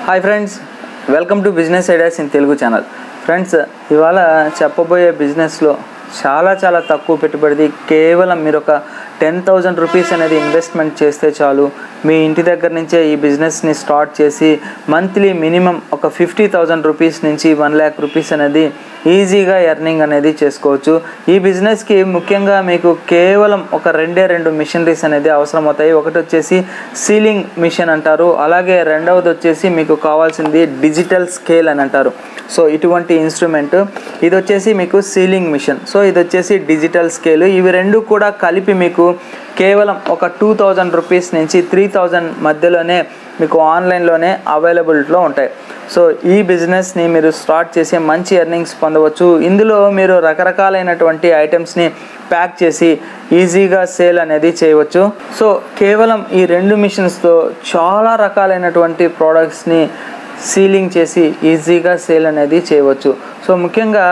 hi friends welcome to business ideas in Telugu channel friends ఇవాళ చెప్పబోయే బిజినెస్లో చాలా చాలా తక్కువ పెట్టుబడిది కేవలం మీరు ఒక టెన్ థౌజండ్ రూపీస్ అనేది ఇన్వెస్ట్మెంట్ చేస్తే చాలు మీ ఇంటి దగ్గర నుంచే ఈ బిజినెస్ని స్టార్ట్ చేసి మంత్లీ మినిమం ఒక ఫిఫ్టీ థౌజండ్ రూపీస్ నుంచి వన్ ల్యాక్ రూపీస్ అనేది ఈజీగా ఎర్నింగ్ అనేది చేసుకోవచ్చు ఈ బిజినెస్కి ముఖ్యంగా మీకు కేవలం ఒక రెండే రెండు మిషనరీస్ అనేది అవసరం అవుతాయి ఒకటి వచ్చేసి సీలింగ్ మిషన్ అంటారు అలాగే రెండవది వచ్చేసి మీకు కావాల్సింది డిజిటల్ స్కేల్ అని అంటారు సో ఇటువంటి ఇన్స్ట్రుమెంట్ ఇది వచ్చేసి మీకు సీలింగ్ మిషన్ సో ఇది వచ్చేసి డిజిటల్ స్కేల్ ఇవి రెండు కూడా కలిపి మీకు కేవలం ఒక టూ థౌజండ్ రూపీస్ నుంచి త్రీ థౌజండ్ మధ్యలోనే మీకు ఆన్లైన్లోనే అవైలబిలిటీలో ఉంటాయి సో ఈ బిజినెస్ని మీరు స్టార్ట్ చేసి మంచి ఎర్నింగ్స్ పొందవచ్చు ఇందులో మీరు రకరకాలైనటువంటి ఐటమ్స్ని ప్యాక్ చేసి ఈజీగా సేల్ అనేది చేయవచ్చు సో కేవలం ఈ రెండు మిషన్స్తో చాలా రకాలైనటువంటి ప్రోడక్ట్స్ని సీలింగ్ చేసి ఈజీగా సేల్ అనేది చేయవచ్చు సో ముఖ్యంగా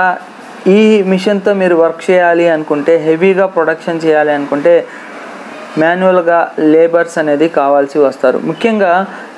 ఈ మిషన్తో మీరు వర్క్ చేయాలి అనుకుంటే హెవీగా ప్రొడక్షన్ చేయాలి అనుకుంటే మాన్యువల్గా లేబర్స్ అనేది కావాల్సి వస్తారు ముఖ్యంగా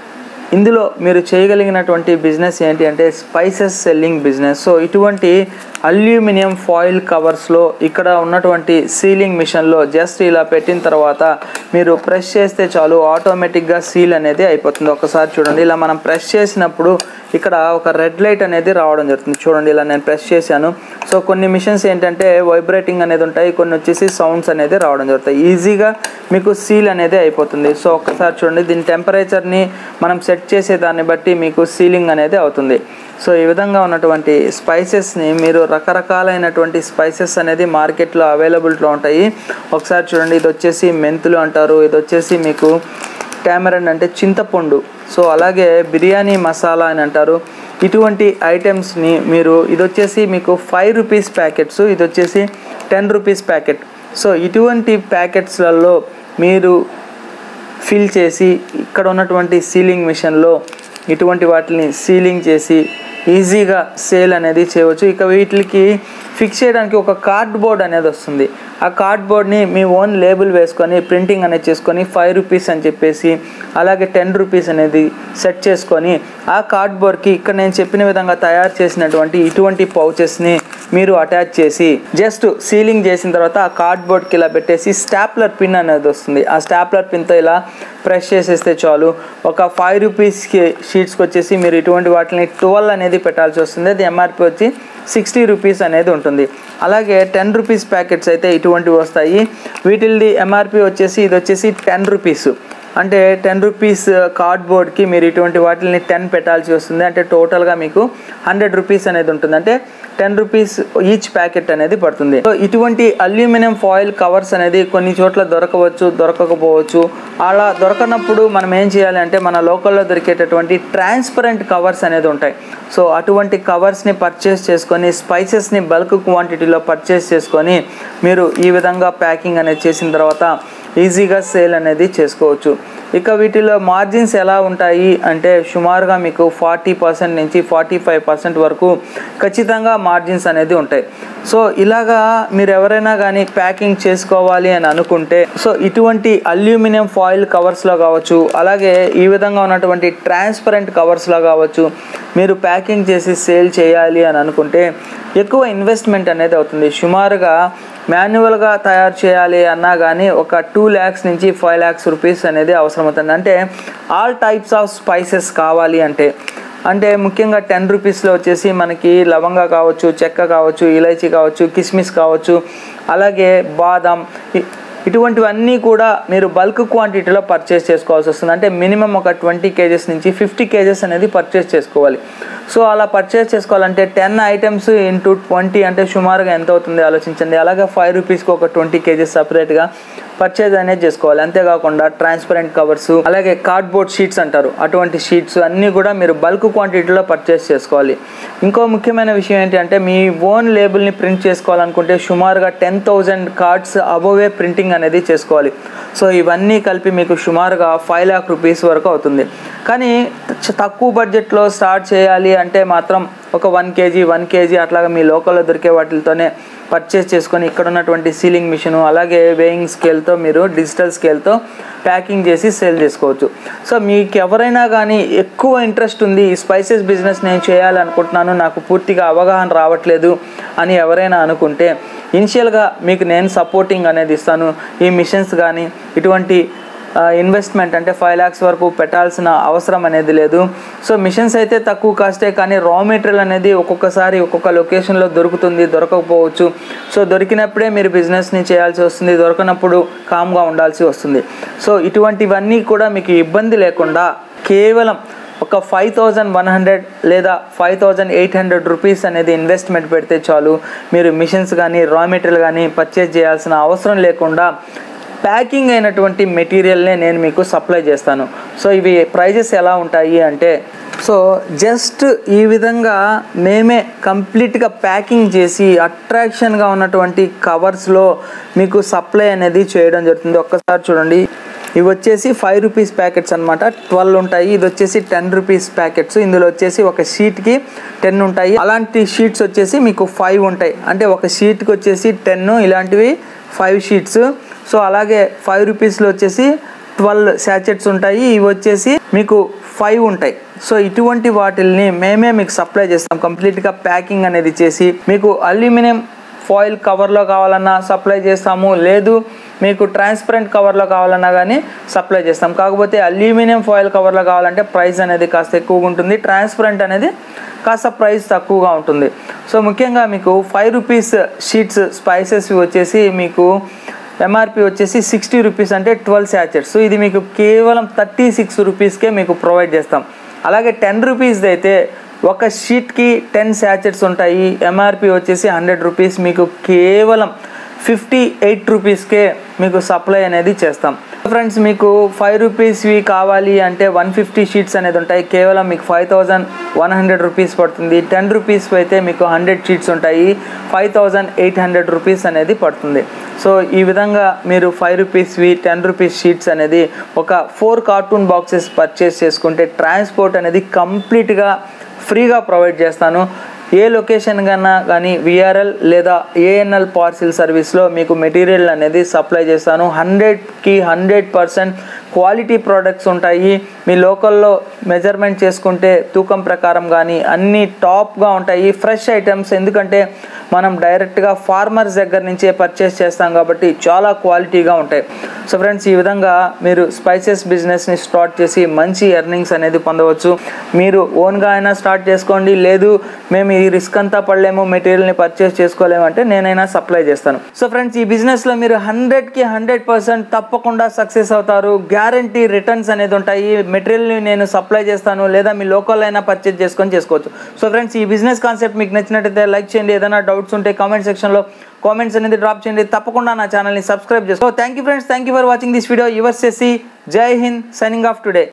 ఇందులో మీరు చేయగలిగినటువంటి బిజినెస్ ఏంటి అంటే స్పైసెస్ సెల్లింగ్ బిజినెస్ సో ఇటువంటి అల్యూమినియం ఫాయిల్ కవర్స్లో ఇక్కడ ఉన్నటువంటి సీలింగ్ మిషన్లో జస్ట్ ఇలా పెట్టిన తర్వాత మీరు ప్రెస్ చేస్తే చాలు ఆటోమేటిక్గా సీల్ అనేది అయిపోతుంది ఒకసారి చూడండి ఇలా మనం ప్రెస్ చేసినప్పుడు ఇక్కడ ఒక రెడ్ లైట్ అనేది రావడం జరుగుతుంది చూడండి ఇలా నేను ప్రెస్ చేశాను సో కొన్ని మిషన్స్ ఏంటంటే వైబ్రేటింగ్ అనేది ఉంటాయి కొన్ని వచ్చేసి సౌండ్స్ అనేది రావడం జరుగుతాయి ఈజీగా మీకు సీల్ అనేది అయిపోతుంది సో ఒక్కసారి చూడండి దీని టెంపరేచర్ని మనం సెట్ చేసే దాన్ని బట్టి మీకు సీలింగ్ అనేది అవుతుంది సో ఈ విధంగా ఉన్నటువంటి స్పైసెస్ని మీరు రకరకాలైనటువంటి స్పైసెస్ అనేది మార్కెట్లో అవైలబిలిటీలో ఉంటాయి ఒకసారి చూడండి ఇది వచ్చేసి మెంతులు అంటారు ఇది వచ్చేసి మీకు టామరన్ అంటే చింతపండు సో అలాగే బిర్యానీ మసాలా అని అంటారు ఇటువంటి ఐటమ్స్ని మీరు ఇది వచ్చేసి మీకు ఫైవ్ రూపీస్ ప్యాకెట్స్ ఇది వచ్చేసి టెన్ రూపీస్ ప్యాకెట్ సో ఇటువంటి ప్యాకెట్స్లలో మీరు ఫిల్ చేసి ఇక్కడ ఉన్నటువంటి సీలింగ్ మిషన్లో ఇటువంటి వాటిని సీలింగ్ చేసి ఈజీగా సేల్ అనేది చేయవచ్చు ఇక వీటికి ఫిక్స్ చేయడానికి ఒక కార్డ్ బోర్డ్ అనేది వస్తుంది ఆ కార్డ్ బోర్డ్ని మీ ఓన్ లేబుల్ వేసుకొని ప్రింటింగ్ అనేది చేసుకొని ఫైవ్ రూపీస్ అని చెప్పేసి అలాగే టెన్ రూపీస్ అనేది సెట్ చేసుకొని ఆ కార్డ్ బోర్డ్కి ఇక్కడ నేను చెప్పిన విధంగా తయారు చేసినటువంటి ఇటువంటి పౌచెస్ని మీరు అటాచ్ చేసి జస్ట్ సీలింగ్ చేసిన తర్వాత ఆ కార్డ్ బోర్డ్కి ఇలా పెట్టేసి స్టాప్లర్ పిన్ అనేది వస్తుంది ఆ స్టాప్లర్ పిన్తో ఇలా ప్రెస్ చేసేస్తే చాలు ఒక ఫైవ్ రూపీస్కి షీట్స్కి వచ్చేసి మీరు ఇటువంటి వాటిని ట్వెల్వ్ అనేది పెట్టాల్సి వస్తుంది అది ఎంఆర్పి వచ్చి సిక్స్టీ రూపీస్ అనేది ఉంటుంది అలాగే టెన్ రూపీస్ ప్యాకెట్స్ అయితే ఇటువంటివి వస్తాయి వీటిల్ది ఎంఆర్పి వచ్చేసి ఇది వచ్చేసి టెన్ రూపీస్ అంటే టెన్ రూపీస్ కార్డ్బోర్డ్కి మీరు ఇటువంటి వాటిని టెన్ పెట్టాల్సి వస్తుంది అంటే టోటల్గా మీకు హండ్రెడ్ రూపీస్ అనేది ఉంటుంది అంటే టెన్ రూపీస్ ఈచ్ ప్యాకెట్ అనేది పడుతుంది సో ఇటువంటి అల్యూమినియం ఫాయిల్ కవర్స్ అనేది కొన్ని చోట్ల దొరకవచ్చు దొరకకపోవచ్చు అలా దొరకనప్పుడు మనం ఏం చేయాలి అంటే మన లోకల్లో దొరికేటటువంటి ట్రాన్స్పరెంట్ కవర్స్ అనేది ఉంటాయి సో అటువంటి కవర్స్ని పర్చేస్ చేసుకొని స్పైసెస్ని బల్క్ క్వాంటిటీలో పర్చేస్ చేసుకొని మీరు ఈ విధంగా ప్యాకింగ్ అనేది చేసిన తర్వాత ఈజీగా సేల్ అనేది చేసుకోవచ్చు ఇక వీటిలో మార్జిన్స్ ఎలా ఉంటాయి అంటే సుమారుగా మీకు ఫార్టీ పర్సెంట్ నుంచి ఫార్టీ ఫైవ్ పర్సెంట్ వరకు ఖచ్చితంగా మార్జిన్స్ అనేది ఉంటాయి సో ఇలాగా మీరు ఎవరైనా కానీ ప్యాకింగ్ చేసుకోవాలి అని అనుకుంటే సో ఇటువంటి అల్యూమినియం ఫాయిల్ కవర్స్లో కావచ్చు అలాగే ఈ విధంగా ఉన్నటువంటి ట్రాన్స్పరెంట్ కవర్స్లో కావచ్చు మీరు ప్యాకింగ్ చేసి సేల్ చేయాలి అని అనుకుంటే ఎక్కువ ఇన్వెస్ట్మెంట్ అనేది అవుతుంది సుమారుగా మాన్యువల్గా తయారు చేయాలి అన్నా కానీ ఒక టూ ల్యాక్స్ నుంచి ఫైవ్ ల్యాక్స్ రూపీస్ అనేది అవసరమవుతుంది అంటే ఆల్ టైప్స్ ఆఫ్ స్పైసెస్ కావాలి అంటే అంటే ముఖ్యంగా టెన్ రూపీస్లో వచ్చేసి మనకి లవంగా కావచ్చు చెక్క కావచ్చు ఇలైచీ కావచ్చు కిస్మిస్ కావచ్చు అలాగే బాదం ఇటువంటివన్నీ కూడా మీరు బల్క్ క్వాంటిటీలో పర్చేస్ చేసుకోవాల్సి వస్తుంది అంటే మినిమం ఒక ట్వంటీ కేజెస్ నుంచి ఫిఫ్టీ కేజెస్ అనేది పర్చేస్ చేసుకోవాలి సో అలా పర్చేస్ చేసుకోవాలంటే టెన్ ఐటమ్స్ ఇంటూ ట్వంటీ అంటే సుమారుగా ఎంత అవుతుంది ఆలోచించండి అలాగే ఫైవ్ రూపీస్కి ఒక ట్వంటీ కేజెస్ సపరేట్గా పర్చేజ్ అనేది చేసుకోవాలి అంతేకాకుండా ట్రాన్స్పరెంట్ కవర్స్ అలాగే కార్డ్బోర్డ్ షీట్స్ అంటారు అటువంటి షీట్స్ అన్నీ కూడా మీరు బల్క్ క్వాంటిటీలో పర్చేస్ చేసుకోవాలి ఇంకో ముఖ్యమైన విషయం ఏంటి అంటే మీ ఓన్ లేబుల్ని ప్రింట్ చేసుకోవాలనుకుంటే సుమారుగా ten thousand cards above printing అనేది చేసుకోవాలి సో ఇవన్నీ కలిపి మీకు సుమారుగా ఫైవ్ ల్యాక్ రూపీస్ వరకు అవుతుంది కానీ తక్కువ బడ్జెట్లో స్టార్ట్ చేయాలి అంటే మాత్రం ఒక వన్ కేజీ వన్ కేజీ అట్లాగా మీ లోకల్లో దొరికే వాటితోనే పర్చేస్ చేసుకొని ఇక్కడ ఉన్నటువంటి సీలింగ్ మిషన్ అలాగే వేయింగ్ స్కేల్తో మీరు డిజిటల్ స్కేల్తో ప్యాకింగ్ చేసి సేల్ చేసుకోవచ్చు సో మీకు ఎవరైనా కానీ ఎక్కువ ఇంట్రెస్ట్ ఉంది ఈ స్పైసెస్ బిజినెస్ నేను చేయాలనుకుంటున్నాను నాకు పూర్తిగా అవగాహన రావట్లేదు అని ఎవరైనా అనుకుంటే ఇనిషియల్గా మీకు నేను సపోర్టింగ్ అనేది ఇస్తాను ఈ మిషన్స్ కానీ ఇటువంటి ఇన్వెస్ట్మెంట్ అంటే ఫైవ్ ల్యాక్స్ వరకు పెట్టాల్సిన అవసరం అనేది లేదు సో మిషన్స్ అయితే తక్కువ కాస్టే కానీ రా మెటీరియల్ అనేది ఒక్కొక్కసారి ఒక్కొక్క లొకేషన్లో దొరుకుతుంది దొరకకపోవచ్చు సో దొరికినప్పుడే మీరు బిజినెస్ని చేయాల్సి వస్తుంది దొరకనప్పుడు కామ్గా ఉండాల్సి వస్తుంది సో ఇటువంటివన్నీ కూడా మీకు ఇబ్బంది లేకుండా కేవలం ఒక ఫైవ్ థౌజండ్ వన్ హండ్రెడ్ లేదా five thousand eight hundred rupees అనేది ఇన్వెస్ట్మెంట్ పెడితే చాలు మీరు మిషన్స్ కానీ రా మెటీరియల్ కానీ పర్చేజ్ చేయాల్సిన అవసరం లేకుండా ప్యాకింగ్ అయినటువంటి మెటీరియల్నే నేను మీకు సప్లై చేస్తాను సో ఇవి ప్రైజెస్ ఎలా ఉంటాయి అంటే సో జస్ట్ ఈ విధంగా మేమే కంప్లీట్గా ప్యాకింగ్ చేసి అట్రాక్షన్గా ఉన్నటువంటి కవర్స్లో మీకు సప్లై అనేది చేయడం జరుగుతుంది ఒక్కసారి చూడండి ఇవి వచ్చేసి ఫైవ్ రూపీస్ ప్యాకెట్స్ అనమాట ట్వెల్వ్ ఉంటాయి ఇది వచ్చేసి టెన్ రూపీస్ ప్యాకెట్స్ ఇందులో వచ్చేసి ఒక షీట్కి టెన్ ఉంటాయి అలాంటి షీట్స్ వచ్చేసి మీకు ఫైవ్ ఉంటాయి అంటే ఒక షీట్కి వచ్చేసి టెన్ ఇలాంటివి ఫైవ్ షీట్స్ సో అలాగే ఫైవ్ రూపీస్లో వచ్చేసి ట్వెల్వ్ శాచెట్స్ ఉంటాయి ఇవి వచ్చేసి మీకు ఫైవ్ ఉంటాయి సో ఇటువంటి వాటిల్ని మేమే మీకు సప్లై చేస్తాం కంప్లీట్గా ప్యాకింగ్ అనేది చేసి మీకు అల్యూమినియం ఫాయిల్ కవర్లో కావాలన్నా సప్లై చేస్తాము లేదు మీకు ట్రాన్స్పరెంట్ కవర్లో కావాలన్నా కానీ సప్లై చేస్తాం కాకపోతే అల్యూమినియం ఫాయిల్ కవర్లో కావాలంటే ప్రైస్ అనేది కాస్త ఎక్కువగా ఉంటుంది ట్రాన్స్పరెంట్ అనేది కాస్త ప్రైస్ తక్కువగా ఉంటుంది సో ముఖ్యంగా మీకు ఫైవ్ రూపీస్ షీట్స్ స్పైసెస్ వచ్చేసి మీకు ఎంఆర్పి వచ్చేసి సిక్స్టీ రూపీస్ అంటే ట్వెల్వ్ శాచెట్స్ ఇది మీకు కేవలం థర్టీ సిక్స్ రూపీస్కే మీకు ప్రొవైడ్ చేస్తాం అలాగే టెన్ రూపీస్ది అయితే ఒక షీట్కి టెన్ శాచెట్స్ ఉంటాయి ఎంఆర్పి వచ్చేసి హండ్రెడ్ రూపీస్ మీకు కేవలం ఫిఫ్టీ ఎయిట్ రూపీస్కే మీకు సప్లై అనేది చేస్తాం ఫ్రెండ్స్ మీకు ఫైవ్ రూపీస్వి కావాలి అంటే వన్ ఫిఫ్టీ షీట్స్ అనేది ఉంటాయి కేవలం మీకు five thousand one hundred rupees పడుతుంది టెన్ రూపీస్ అయితే మీకు హండ్రెడ్ షీట్స్ ఉంటాయి five thousand eight hundred rupees అనేది పడుతుంది సో ఈ విధంగా మీరు ఫైవ్ రూపీస్వి టెన్ రూపీస్ షీట్స్ అనేది ఒక ఫోర్ కార్టూన్ బాక్సెస్ పర్చేస్ చేసుకుంటే ట్రాన్స్పోర్ట్ అనేది కంప్లీట్గా ఫ్రీగా ప్రొవైడ్ చేస్తాను ఏ లొకేషన్ కన్నా కానీ విఆర్ఎల్ లేదా ఏఎన్ఎల్ పార్సిల్ సర్వీస్లో మీకు మెటీరియల్ అనేది సప్లై చేస్తాను హండ్రెడ్కి హండ్రెడ్ పర్సెంట్ క్వాలిటీ ప్రోడక్ట్స్ ఉంటాయి మీ లోకల్లో మెజర్మెంట్ చేసుకుంటే తూకం ప్రకారం కానీ అన్నీ టాప్గా ఉంటాయి ఫ్రెష్ ఐటమ్స్ ఎందుకంటే మనం డైరెక్ట్గా ఫార్మర్స్ దగ్గర నుంచే పర్చేస్ చేస్తాం కాబట్టి చాలా క్వాలిటీగా ఉంటాయి సో ఫ్రెండ్స్ ఈ విధంగా మీరు స్పైసెస్ బిజినెస్ని స్టార్ట్ చేసి మంచి ఎర్నింగ్స్ అనేది పొందవచ్చు మీరు ఓన్గా అయినా స్టార్ట్ చేసుకోండి లేదు మేము ఈ రిస్క్ అంతా పడలేము మెటీరియల్ని పర్చేస్ చేసుకోలేము అంటే నేనైనా సప్లై చేస్తాను సో ఫ్రెండ్స్ ఈ బిజినెస్లో మీరు హండ్రెడ్కి హండ్రెడ్ పర్సెంట్ తప్పకుండా సక్సెస్ అవుతారు గ్యారంటీ రిటర్న్స్ అనేది ఉంటాయి మెటీరియల్ని నేను సప్లై చేస్తాను లేదా మీ లోకల్ అయినా పర్చేస్ చేసుకొని చేసుకోవచ్చు సో ఫ్రెండ్స్ ఈ బిజినెస్ కాన్సెప్ట్ మీకు నచ్చినట్టయితే లైక్ చేయండి ఏదైనా డౌట్స్ ఉంటే కామెంట్ సెక్షన్లో కామెంట్స్ అనేది డ్రాప్ చేయండి తప్పకుండా నా ఛానల్ని సబ్స్క్రైబ్ చేసుకో thank you friends thank you for watching this video your సెసి జై హింద్ సైనింగ్ ఆఫ్ టుడే